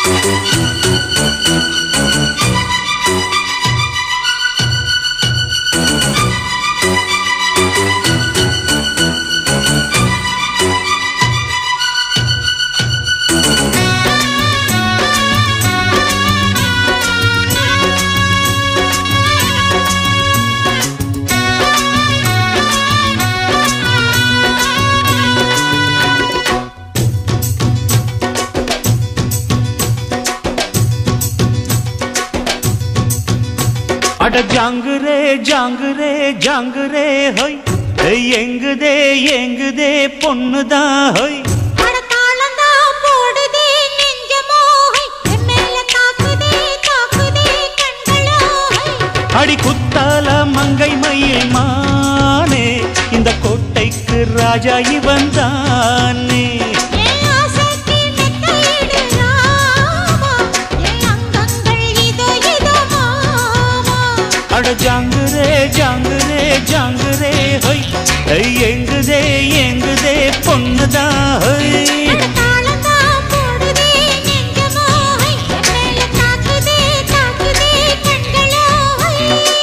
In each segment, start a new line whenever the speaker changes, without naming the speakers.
அட ஜாங்குரே ஜாங்குரே ஜாங்குரே ஹொய் ஏய், எங்குதே எங்குதே பொண்ணுதான் ஹொய்
அட தாளந்தான் போடுதே நெஞ்சமோகை என் மேல தாக்குதே தாக்குதே கண்களோகை
அடி குத்தால மங்கை மயில் மானே இந்த கோட்டைக்கு ராஜா இவன் தானே
என் ஆசைக்கு மெத்தையிடு ராமா என் அங்கங்கள் இதோ இதோ மாமா
அட ஜாங்குரே ஜாங்குரே ஜாங்குரே ஹொய் ஏய், எங்குதே எங்குதே பொண்ணுதான் ஹொய்
அட தாளந்தான் போடுதே நெஞ்சமோகை என் மேல தாக்குதே தாக்குதே கண்களோகை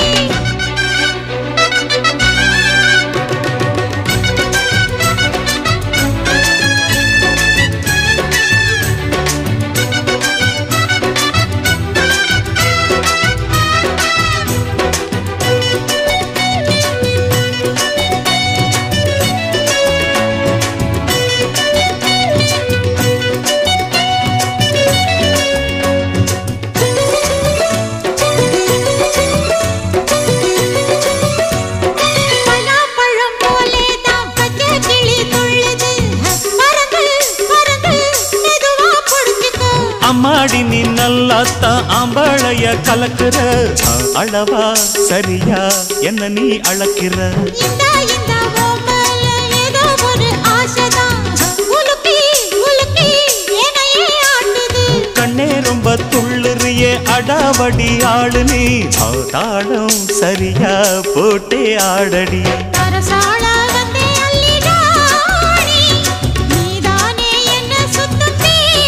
பலாப்பழம் போலே தான் பச்சை கிளி துள்ளுது பறந்து பறந்து மெதுவா புடிச்சுக்கோ
அம்மாடி நீ நல்லாத்தான் ஆம்பாளைய கலக்குற அளவா சரியா என்ன நீ அளக்கிற
இந்த இந்த ஓமல ஏதோ ஒரு ஆசைதான் உலுக்கி உலுக்கி என்னையே ஆட்டுது
கண்ணே ரொம்ப துள்ளுறியே அடாவடி ஆளு நீ ஆ, தாளம் சரியா போட்டே ஆடடி
அரசாள வந்தே அள்ளிடாடி நீதானே என்ன சுத்தம்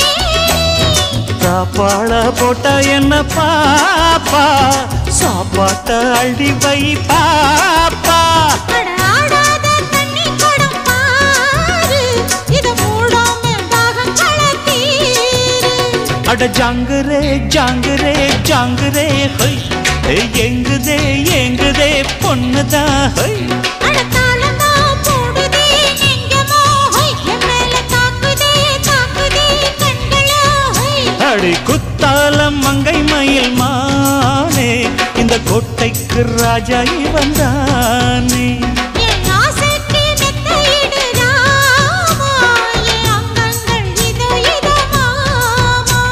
சாப்பாட போட்டா என்ன பாப்பா சாப்பாட்ட அள்ளி வை பாப்பா
ஆடாத தண்ணி குடம் பாரு இத மூடாம தாகம் கலத்தீரு
அட ஜாங்குரே ஜாங்குரே ஜாங்குரே ஹொய் ஏய், எங்குதே எங்குதே பொண்ணுதான் ஹொய்
அடத்தாளமா போடுதே நெஞ்சமோ ஹொய் என் மேல தாக்குதே தாக்குதே கண்களோ ஹொய்
அடி குத்தாலம் மங்கை மயில் மானே இந்த கோட்டைக்கு ராஜா இவன் தானே
என் ஆசைக்கு மெத்தையிடு ராமா என் அங்கங்கள் இதோ இதோ மாமா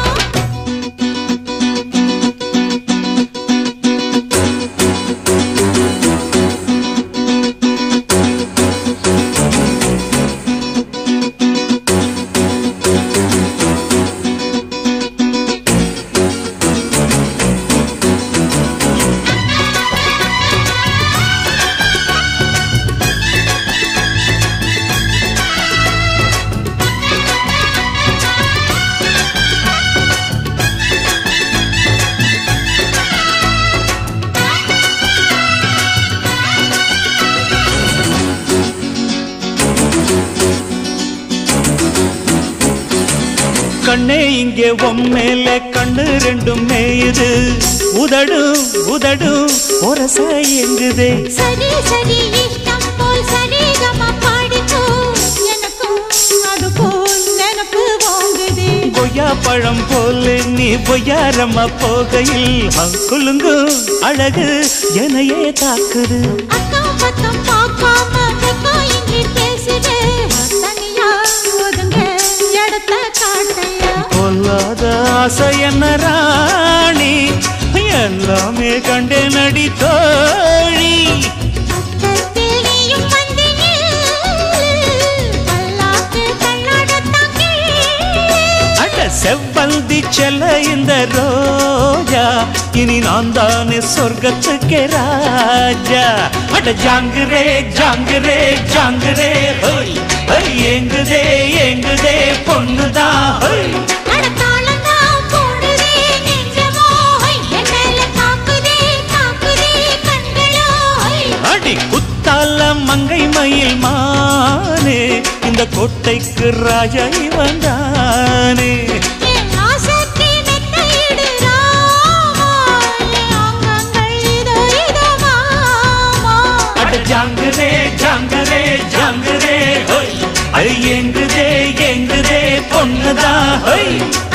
கண்ணே இங்கே உம்மேல கண்ணு ரெண்டும் மேயுது உதடும் உதடும் ஒரச எங்குதே
சரி சரி இஷ்டம் போல் சரிகம பாடிக்கோ எனக்கும் அது போல் நினப்பு வாங்குதே
கொய்யா பழம் போல நீ பொய்யாரம்மா போகையில் குலுங்கு அழகு எனையே தாக்குது
அக்கம் பக்கம் பார்க்காம வெக்கம் இன்றி பேசுதே தனியா ஒதுங்க இடத்த காட்டையா
பொல்லாத ஆசை என்ன ராணி எல்லாமே கண்டே நடி தோழி
பக்கத்தில் நீயும் வந்து நில்லு. பல்லாக்கு கண்ணாடத்தான் கிள்ளு.
அட செவ்வந்தி செல்ல இந்த ரோஜா இனி நான் தானே சொர்க்கத்துக்கு ராஜா அட ஜாங்குரே ஜாங்குரே ஜாங்குரே ஹோய் ஹோய், ஏங்குதே ஏங்குதே பொண்ணுதான் ஹோய்
அட தாளந்தா
கால மங்கை மயில் மானே இந்த கோட்டைக்கு ராஜா இவன்தானே
என் ஆசைக்கு மெத்தையிடு ராமா என் அங்கங்கள் இதோ இதோ மாமா
அட ஜாங்குதே ஜாங்குதே ஜாங்குதே ஹோய் அது எங்குதே எங்குதே பொண்ணுதா ஹோய்